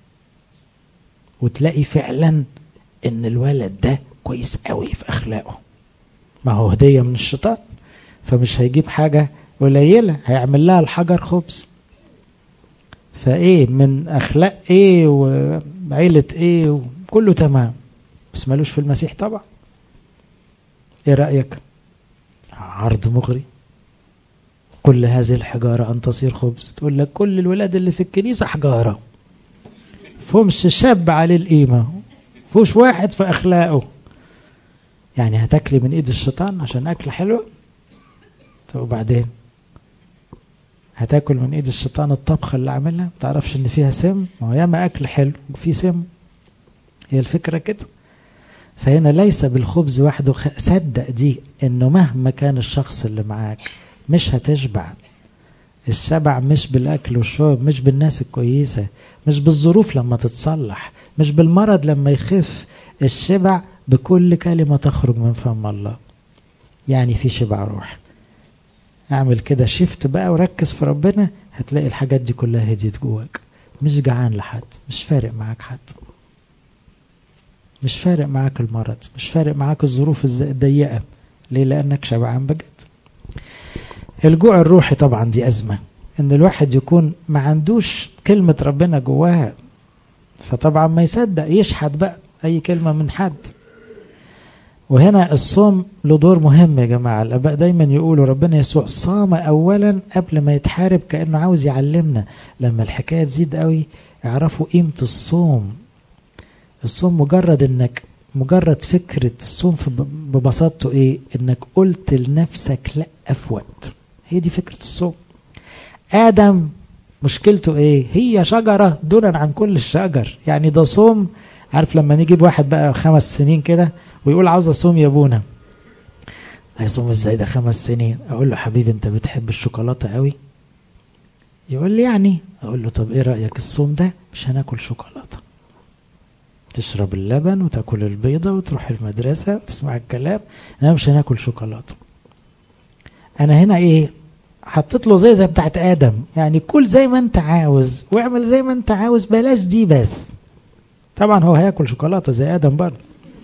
وتلاقي فعلا ان الولد ده كويس قوي في اخلاقه ما هو هديه من الشيطان فمش هيجيب حاجه قليله هيعمل لها الحجر خبز فايه من اخلاق ايه وعيله ايه وكله تمام بس مالوش في المسيح طبعا ايه رايك عرض مغري كل هذه الحجارة أن تصير خبز تقول لك كل الولاد اللي في الكنيسة حجارة فهمش شاب عليه القيمة فوش واحد في أخلاقه يعني هتاكلي من إيد الشيطان عشان أكل حلوة طب وبعدين هتاكل من إيد الشيطان الطبخة اللي عاملها متعرفش إن فيها سم ما هو ياما أكل حلو وفيه سم هي الفكرة كده فهنا ليس بالخبز وحده صدق دي إنه مهما كان الشخص اللي معاك مش هتشبع الشبع مش بالأكل والشرب مش بالناس الكويسة مش بالظروف لما تتصلح مش بالمرض لما يخف الشبع بكل كلمة تخرج من فم الله يعني في شبع روح اعمل كده شفت بقى وركز في ربنا هتلاقي الحاجات دي كلها هديت جواك مش جعان لحد مش فارق معاك حد مش فارق معاك المرض مش فارق معاك الظروف الضيقة ليه لأنك شبعان بجد الجوع الروحي طبعا دي أزمة إن الواحد يكون ما عندوش كلمة ربنا جواها فطبعا ما يصدق يشحت بقى أي كلمة من حد وهنا الصوم له دور مهم يا جماعة الآباء دايما يقولوا ربنا يسوع صام أولا قبل ما يتحارب كأنه عاوز يعلمنا لما الحكاية تزيد قوي اعرفوا قيمة الصوم الصوم مجرد انك مجرد فكرة الصوم ببساطته ايه انك قلت لنفسك لا في وقت هي دي فكرة الصوم آدم مشكلته ايه هي شجرة دونا عن كل الشجر يعني ده صوم عارف لما نجيب واحد بقى خمس سنين كده ويقول عاوز اصوم يا ابونا هيصوم ازاي ده خمس سنين اقول له حبيبي انت بتحب الشوكولاتة قوي يقول لي يعني اقول له طب ايه رأيك الصوم ده مش هناكل شوكولاتة تشرب اللبن وتاكل البيضة وتروح المدرسة وتسمع الكلام انا مش هناكل شوكولاتة انا هنا ايه حطيت له زي زي بتاعت ادم يعني كل زي ما انت عاوز واعمل زي ما انت عاوز بلاش دي بس طبعا هو هياكل شوكولاته زي ادم برضه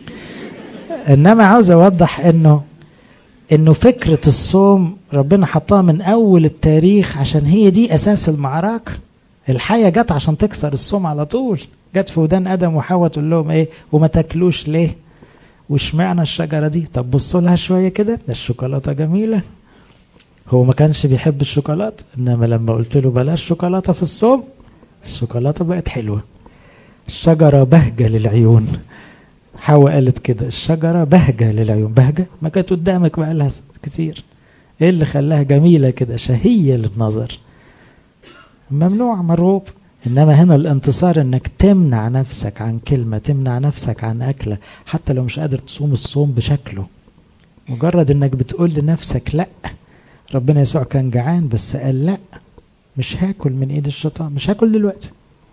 انما عاوز اوضح انه انه فكره الصوم ربنا حطها من اول التاريخ عشان هي دي اساس المعركه الحيه جت عشان تكسر الصوم على طول جت في ودان ادم وحواء تقول لهم ايه وما تاكلوش ليه واشمعنى الشجره دي طب بصوا لها شويه كده ده الشوكولاته جميله هو ما كانش بيحب الشوكولاته انما لما قلت له بلاش شوكولاته في الصوم الشوكولاته بقت حلوه الشجره بهجه للعيون حواء قالت كده الشجره بهجه للعيون بهجه ما كانت قدامك بقى لها كتير ايه اللي خلاها جميله كده شهيه للنظر ممنوع مرغوب انما هنا الانتصار انك تمنع نفسك عن كلمه تمنع نفسك عن اكله حتى لو مش قادر تصوم الصوم بشكله مجرد انك بتقول لنفسك لا ربنا يسوع كان جعان بس قال لا مش هاكل من ايد الشيطان مش هاكل دلوقتي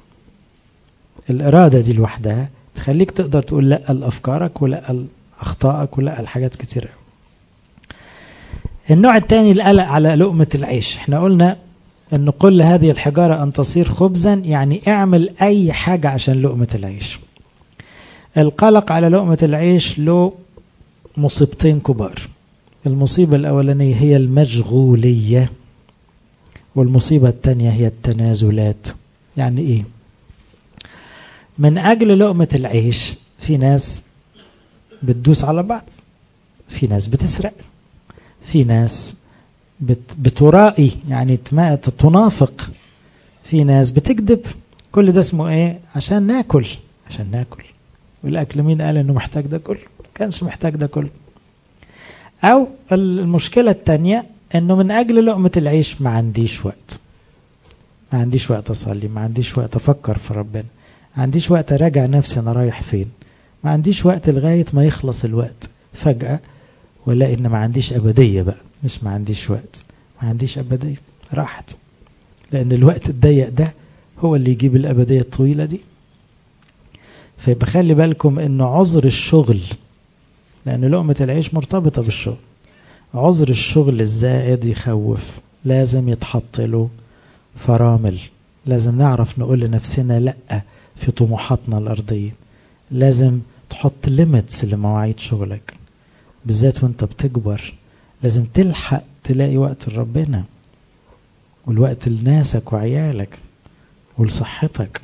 الاراده دي لوحدها تخليك تقدر تقول لا لافكارك ولا لاخطائك ولا لحاجات كتير قوي النوع الثاني القلق على لقمة العيش احنا قلنا ان قل هذه الحجارة ان تصير خبزا يعني اعمل اي حاجة عشان لقمة العيش القلق على لقمة العيش له مصيبتين كبار المصيبة الأولانية هي المشغولية والمصيبة الثانية هي التنازلات يعني إيه من أجل لقمة العيش في ناس بتدوس على بعض في ناس بتسرق في ناس بت بترائي يعني تنافق في ناس بتكذب كل ده اسمه ايه عشان ناكل عشان ناكل والاكل مين قال انه محتاج ده كله كانش محتاج ده كله او المشكلة التانية انه من اجل لقمة العيش ما عنديش وقت ما عنديش وقت اصلي ما عنديش وقت افكر في ربنا ما عنديش وقت اراجع نفسي انا رايح فين ما عنديش وقت لغاية ما يخلص الوقت فجأة ولا ان ما عنديش ابدية بقى مش ما عنديش وقت ما عنديش ابدية راحت لان الوقت الضيق ده هو اللي يجيب الابدية الطويلة دي فيبقى خلي بالكم ان عذر الشغل لان لقمة العيش مرتبطة بالشغل عذر الشغل الزائد يخوف لازم يتحط له فرامل لازم نعرف نقول لنفسنا لا في طموحاتنا الارضية لازم تحط ليميتس لمواعيد شغلك بالذات وانت بتكبر لازم تلحق تلاقي وقت لربنا والوقت لناسك وعيالك ولصحتك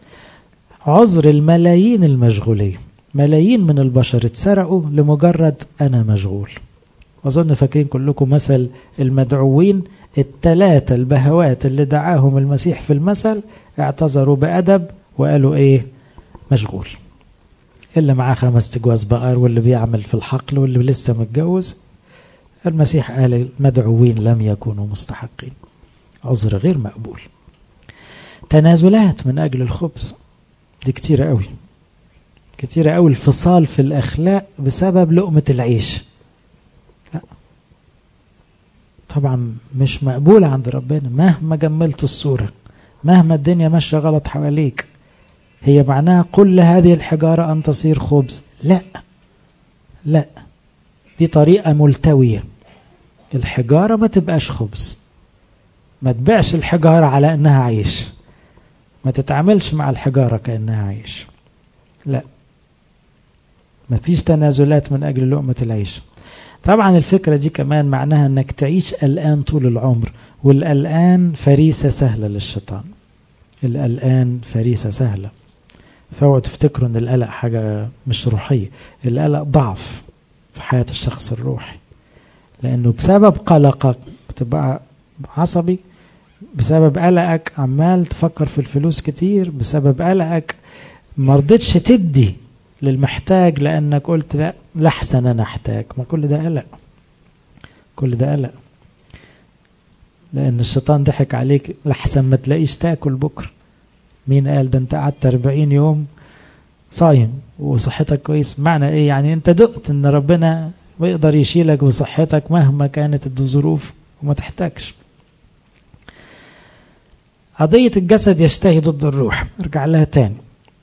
عذر الملايين المشغولية ملايين من البشر اتسرقوا لمجرد أنا مشغول وأظن فاكرين كلكم مثل المدعوين التلاتة البهوات اللي دعاهم المسيح في المثل اعتذروا بأدب وقالوا ايه مشغول اللي معاه خمس تجواز بقر واللي بيعمل في الحقل واللي لسه متجوز المسيح قال المدعوين لم يكونوا مستحقين عذر غير مقبول تنازلات من أجل الخبز دي كتيرة قوي كتيرة قوي الفصال في الأخلاق بسبب لقمة العيش لا طبعا مش مقبول عند ربنا مهما جملت الصورة مهما الدنيا ماشية غلط حواليك هي معناها قل هذه الحجارة أن تصير خبز لا لا دي طريقة ملتوية الحجارة ما تبقاش خبز ما تبيعش الحجارة على أنها عيش ما تتعاملش مع الحجارة كأنها عيش لا ما فيش تنازلات من أجل لقمة العيش طبعا الفكرة دي كمان معناها أنك تعيش الآن طول العمر والآن فريسة سهلة للشيطان الآن فريسة سهلة فاوعوا تفتكروا ان القلق حاجة مش روحية القلق ضعف في حياة الشخص الروحي لانه بسبب قلقك بتبقى عصبي بسبب قلقك عمال تفكر في الفلوس كتير بسبب قلقك ما رضيتش تدي للمحتاج لانك قلت لا لحسن انا احتاج ما كل ده قلق كل ده قلق لان الشيطان ضحك عليك لحسن ما تلاقيش تاكل بكره مين قال ده انت قعدت 40 يوم صايم وصحتك كويس معنى ايه يعني انت دقت ان ربنا بيقدر يشيلك بصحتك مهما كانت الظروف وما تحتاجش قضية الجسد يشتهي ضد الروح ارجع لها تاني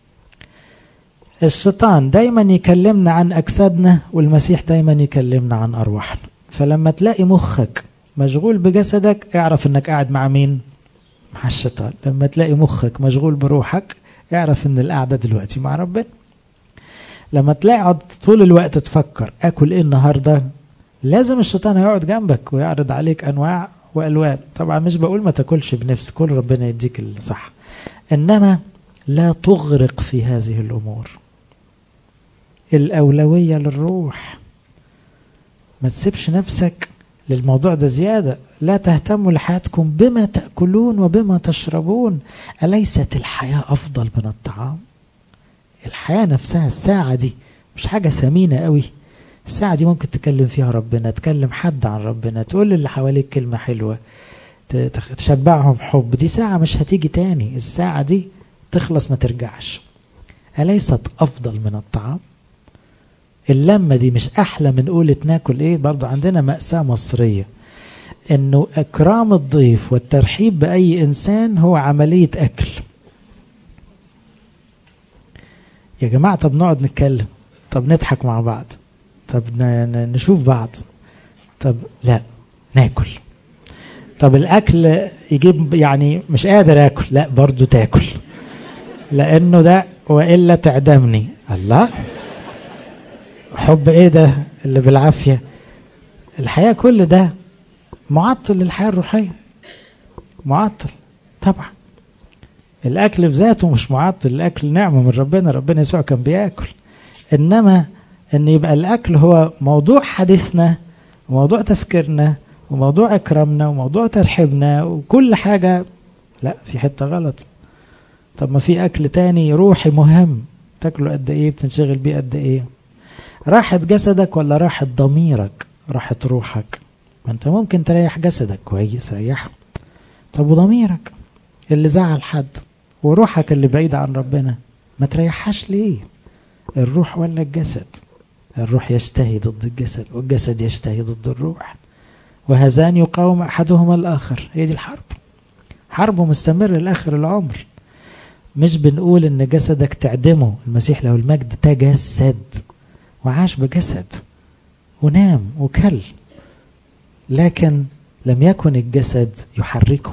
الشيطان دايما يكلمنا عن أجسادنا والمسيح دايما يكلمنا عن أرواحنا فلما تلاقي مخك مشغول بجسدك اعرف انك قاعد مع مين مع الشيطان لما تلاقي مخك مشغول بروحك اعرف ان القعدة دلوقتي مع ربنا لما تلاقي طول الوقت تفكر اكل ايه النهاردة لازم الشيطان هيقعد جنبك ويعرض عليك انواع والوان طبعا مش بقول ما تاكلش بنفس كل ربنا يديك الصح انما لا تغرق في هذه الامور الاولويه للروح ما تسيبش نفسك للموضوع ده زيادة لا تهتموا لحياتكم بما تأكلون وبما تشربون أليست الحياة أفضل من الطعام الحياة نفسها الساعة دي مش حاجة ثمينة قوي الساعة دي ممكن تكلم فيها ربنا تكلم حد عن ربنا تقول اللي حواليك كلمة حلوة تشبعهم حب دي ساعة مش هتيجي تاني الساعة دي تخلص ما ترجعش أليست أفضل من الطعام اللمة دي مش أحلى من قولة ناكل إيه برضو عندنا مأساة مصرية إنه إكرام الضيف والترحيب بأي إنسان هو عملية أكل يا جماعة طب نقعد نتكلم طب نضحك مع بعض طب نشوف بعض طب لا ناكل طب الاكل يجيب يعني مش قادر اكل لا برضو تاكل لانه ده والا تعدمني الله حب ايه ده اللي بالعافيه الحياه كل ده معطل للحياه الروحيه معطل طبعا الاكل في ذاته مش معطل الاكل نعمه من ربنا ربنا يسوع كان بياكل انما ان يبقى الاكل هو موضوع حديثنا وموضوع تفكيرنا وموضوع اكرامنا وموضوع ترحيبنا وكل حاجه لا في حته غلط طب ما في اكل تاني روحي مهم تاكله قد ايه بتنشغل بيه قد ايه راحة جسدك ولا راحة ضميرك راحة روحك ما انت ممكن تريح جسدك كويس ريحه طب وضميرك اللي زعل حد وروحك اللي بعيد عن ربنا ما تريحهاش ليه الروح ولا الجسد الروح يشتهي ضد الجسد والجسد يشتهي ضد الروح وهذان يقاوم احدهما الاخر هي دي الحرب حرب مستمرة لاخر العمر مش بنقول ان جسدك تعدمه المسيح له المجد تجسد وعاش بجسد ونام وكل لكن لم يكن الجسد يحركه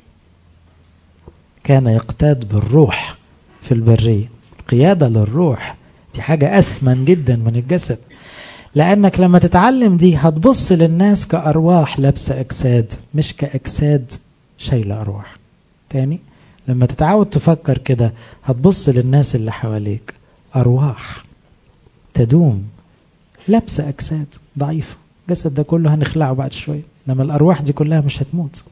كان يقتاد بالروح في البرية قيادة للروح دي حاجة أثمن جدا من الجسد لأنك لما تتعلم دي هتبص للناس كأرواح لابسة أجساد مش كأجساد شايلة أرواح تاني لما تتعود تفكر كده هتبص للناس اللي حواليك أرواح تدوم لابسة أجساد ضعيفة الجسد ده كله هنخلعه بعد شوية إنما الأرواح دي كلها مش هتموت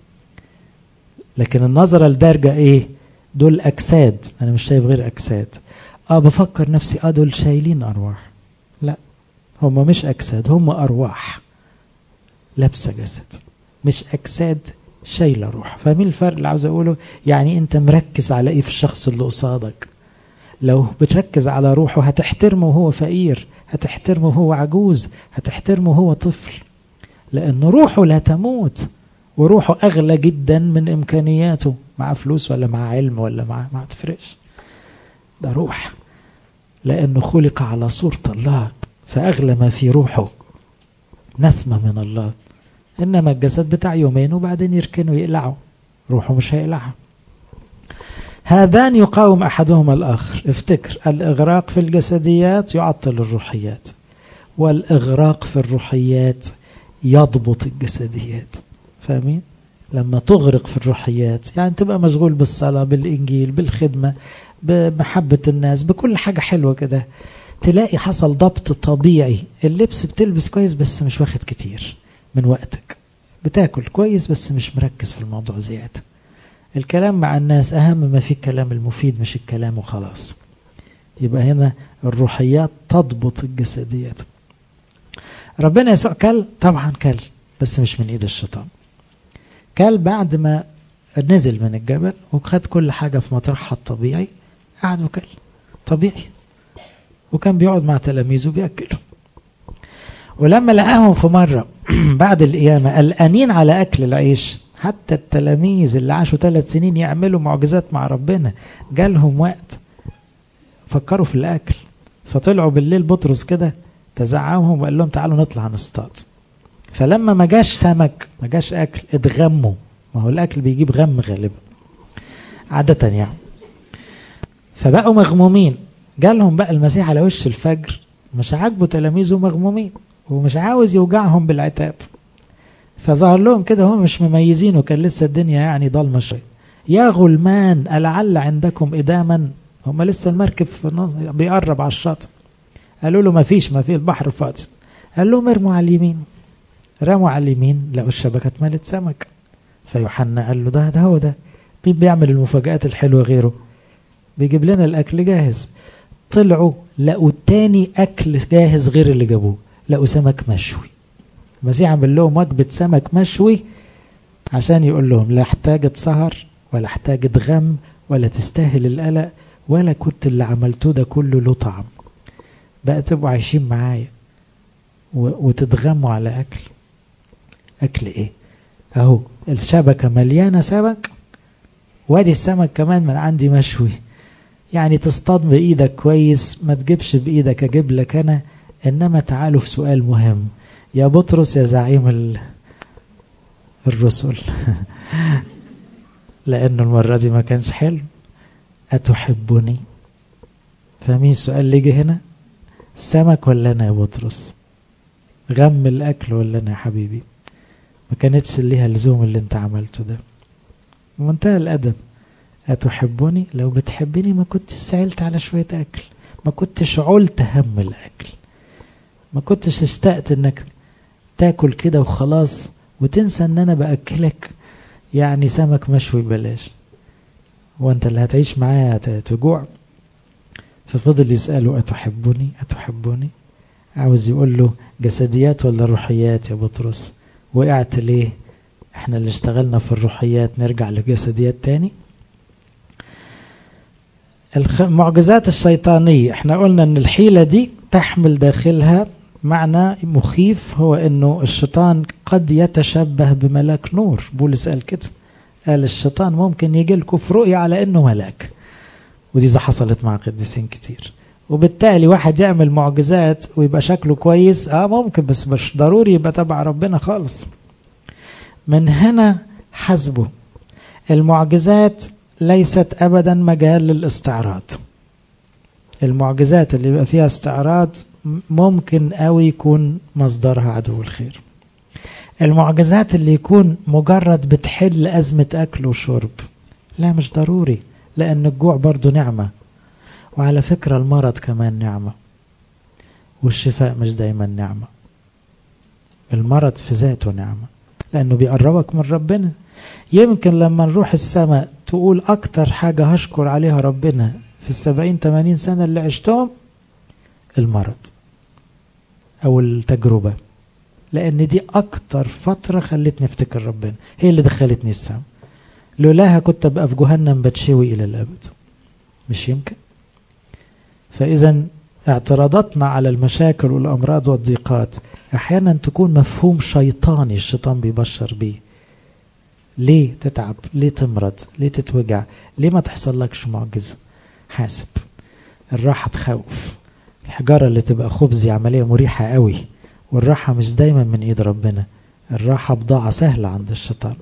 لكن النظرة الدارجة إيه دول أجساد أنا مش شايف غير أجساد آه بفكر نفسي آه دول شايلين أرواح لا هم مش أجساد هم أرواح لابسة جسد مش أجساد شايلة روح فاهمين الفرق اللي عاوز أقوله يعني أنت مركز على إيه في الشخص اللي قصادك لو بتركز على روحه هتحترمه وهو فقير هتحترمه وهو عجوز هتحترمه وهو طفل لأن روحه لا تموت وروحه أغلى جدا من إمكانياته مع فلوس ولا مع علم ولا مع ما تفرقش ده روح لأنه خلق على صورة الله فأغلى ما في روحه نسمة من الله إنما الجسد بتاع يومين وبعدين يركنه يقلعه روحه مش هيقلعها هذان يقاوم أحدهما الآخر افتكر الإغراق في الجسديات يعطل الروحيات والإغراق في الروحيات يضبط الجسديات فاهمين؟ لما تغرق في الروحيات يعني تبقى مشغول بالصلاة بالإنجيل بالخدمة بمحبة الناس بكل حاجة حلوة كده تلاقي حصل ضبط طبيعي اللبس بتلبس كويس بس مش واخد كتير من وقتك بتاكل كويس بس مش مركز في الموضوع زيادة الكلام مع الناس أهم ما في الكلام المفيد مش الكلام وخلاص يبقى هنا الروحيات تضبط الجسديات ربنا يسوع كل طبعا كل بس مش من ايد الشيطان كل بعد ما نزل من الجبل وخد كل حاجة في مطرحها الطبيعي قعد وكل طبيعي وكان بيقعد مع تلاميذه بيأكلهم ولما لقاهم في مرة بعد القيامة قلقانين على أكل العيش حتى التلاميذ اللي عاشوا ثلاث سنين يعملوا معجزات مع ربنا جالهم وقت فكروا في الأكل فطلعوا بالليل بطرس كده تزعمهم وقال لهم تعالوا نطلع نصطاد فلما ما جاش سمك ما جاش أكل اتغموا ما هو الأكل بيجيب غم غالبا عادة يعني فبقوا مغمومين جالهم بقى المسيح على وش الفجر مش عاجبه تلاميذه مغمومين ومش عاوز يوجعهم بالعتاب فظهر لهم كده هم مش مميزين وكان لسه الدنيا يعني ضلمه شويه يا غلمان ألعل عندكم إداما هم لسه المركب بيقرب على الشاطئ قالوا له ما فيش ما في البحر فاضي قال لهم ارموا على اليمين رموا على اليمين لقوا الشبكة مالت سمك فيوحنا قال له ده ده هو ده مين بيعمل المفاجآت الحلوة غيره بيجيب لنا الأكل جاهز طلعوا لقوا تاني أكل جاهز غير اللي جابوه لقوا سمك مشوي المسيح عمل لهم وجبة سمك مشوي عشان يقول لهم لا احتاجت سهر ولا احتاجت غم ولا تستاهل القلق ولا كنت اللي عملته ده كله له طعم بقى تبقوا عايشين معايا وتتغموا على أكل أكل إيه أهو الشبكة مليانة سمك وادي السمك كمان من عندي مشوي يعني تصطاد بإيدك كويس ما تجيبش بإيدك أجيب لك أنا إنما تعالوا في سؤال مهم يا بطرس يا زعيم الرسل لأنه المرة دي ما كانش حلو أتحبني فاهمين السؤال اللي جه هنا سمك ولا أنا يا بطرس غم الأكل ولا أنا يا حبيبي ما كانتش ليها لزوم اللي انت عملته ده بمنتهى الأدب أتحبني لو بتحبني ما كنتش سألت على شوية أكل ما كنتش علت هم الأكل ما كنتش اشتقت انك تاكل كده وخلاص وتنسى ان انا باكلك يعني سمك مشوي بلاش وانت اللي هتعيش معايا تجوع ففضل يسأله أتحبني أتحبني عاوز يقول له جسديات ولا روحيات يا بطرس وقعت ليه احنا اللي اشتغلنا في الروحيات نرجع لجسديات تاني المعجزات الشيطانية احنا قلنا ان الحيلة دي تحمل داخلها معنى مخيف هو انه الشيطان قد يتشبه بملاك نور بولس قال كده قال الشيطان ممكن يجي لكم في رؤية على انه ملاك ودي إذا حصلت مع قديسين كتير وبالتالي واحد يعمل معجزات ويبقى شكله كويس اه ممكن بس مش ضروري يبقى تبع ربنا خالص من هنا حسبه المعجزات ليست ابدا مجال للاستعراض المعجزات اللي يبقى فيها استعراض ممكن قوي يكون مصدرها عدو الخير المعجزات اللي يكون مجرد بتحل أزمة أكل وشرب لا مش ضروري لأن الجوع برضو نعمة وعلى فكرة المرض كمان نعمة والشفاء مش دايما نعمة المرض في ذاته نعمة لأنه بيقربك من ربنا يمكن لما نروح السماء تقول أكتر حاجة هشكر عليها ربنا في السبعين تمانين سنة اللي عشتهم المرض أو التجربة لأن دي أكتر فترة خلتني أفتكر ربنا هي اللي دخلتني السماء لولاها كنت أبقى في جهنم بتشوي إلى الأبد مش يمكن فإذا اعتراضاتنا على المشاكل والأمراض والضيقات أحيانا تكون مفهوم شيطاني الشيطان بيبشر بيه ليه تتعب ليه تمرض ليه تتوجع ليه ما تحصل لكش معجزة حاسب الراحة تخوف الحجارة اللي تبقى خبز عملية مريحة قوي والراحة مش دايما من ايد ربنا الراحة بضاعة سهلة عند الشيطان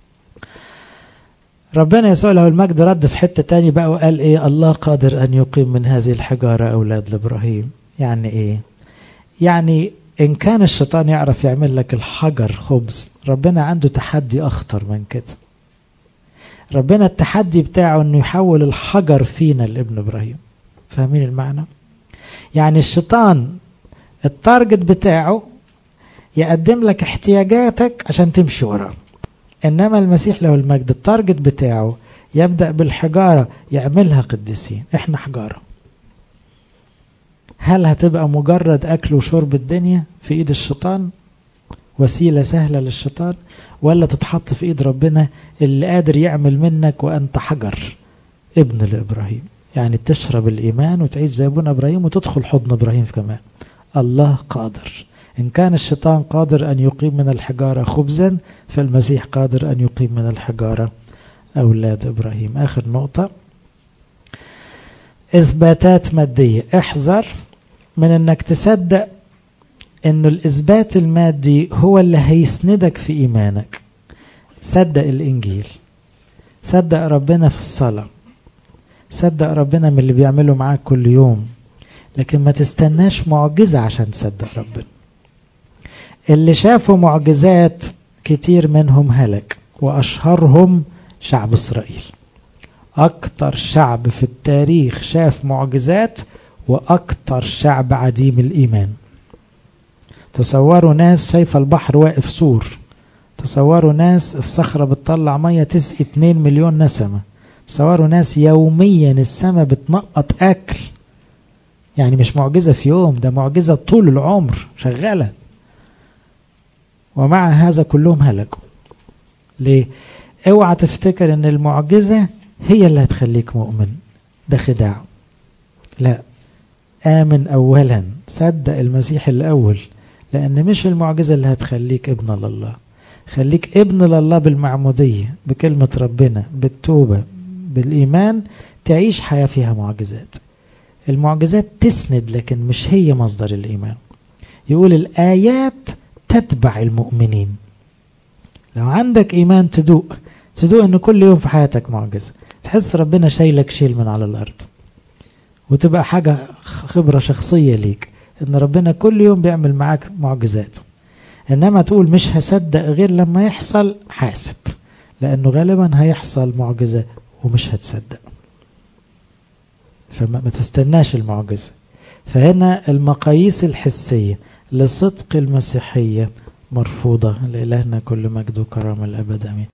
ربنا يسوع له المجد رد في حتة تاني بقى وقال ايه الله قادر ان يقيم من هذه الحجارة اولاد لابراهيم يعني ايه يعني ان كان الشيطان يعرف يعمل لك الحجر خبز ربنا عنده تحدي اخطر من كده ربنا التحدي بتاعه انه يحول الحجر فينا لابن ابراهيم فاهمين المعنى يعني الشيطان التارجت بتاعه يقدم لك احتياجاتك عشان تمشي وراه انما المسيح له المجد التارجت بتاعه يبدا بالحجاره يعملها قديسين احنا حجاره هل هتبقى مجرد اكل وشرب الدنيا في ايد الشيطان وسيله سهله للشيطان ولا تتحط في ايد ربنا اللي قادر يعمل منك وانت حجر ابن لابراهيم يعني تشرب الايمان وتعيش زي ابونا ابراهيم وتدخل حضن ابراهيم كمان الله قادر إن كان الشيطان قادر أن يقيم من الحجارة خبزا فالمسيح قادر أن يقيم من الحجارة أولاد إبراهيم آخر نقطة إثباتات مادية احذر من أنك تصدق أن الإثبات المادي هو اللي هيسندك في إيمانك صدق الإنجيل صدق ربنا في الصلاة صدق ربنا من اللي بيعمله معاك كل يوم لكن ما تستناش معجزة عشان تصدق ربنا اللي شافوا معجزات كتير منهم هلك وأشهرهم شعب إسرائيل أكتر شعب في التاريخ شاف معجزات وأكتر شعب عديم الإيمان تصوروا ناس شايفة البحر واقف سور تصوروا ناس الصخرة بتطلع مية تسقي 2 مليون نسمة تصوروا ناس يوميا السماء بتنقط أكل يعني مش معجزة في يوم ده معجزة طول العمر شغالة ومع هذا كلهم هلكوا ليه اوعى تفتكر ان المعجزة هي اللي هتخليك مؤمن ده خداع لا آمن أولا صدق المسيح الأول لأن مش المعجزة اللي هتخليك ابن لله خليك ابن لله بالمعمودية بكلمة ربنا بالتوبة بالإيمان تعيش حياة فيها معجزات المعجزات تسند لكن مش هي مصدر الإيمان يقول الآيات تتبع المؤمنين لو عندك إيمان تدوق تدوق إن كل يوم في حياتك معجزة تحس ربنا شايلك شيل من على الأرض وتبقى حاجة خبرة شخصية ليك إن ربنا كل يوم بيعمل معاك معجزات إنما تقول مش هصدق غير لما يحصل حاسب لأنه غالبا هيحصل معجزة ومش هتصدق فما تستناش المعجزة فهنا المقاييس الحسية لصدق المسيحية مرفوضة لإلهنا كل مجد وكرامة الأبد أمين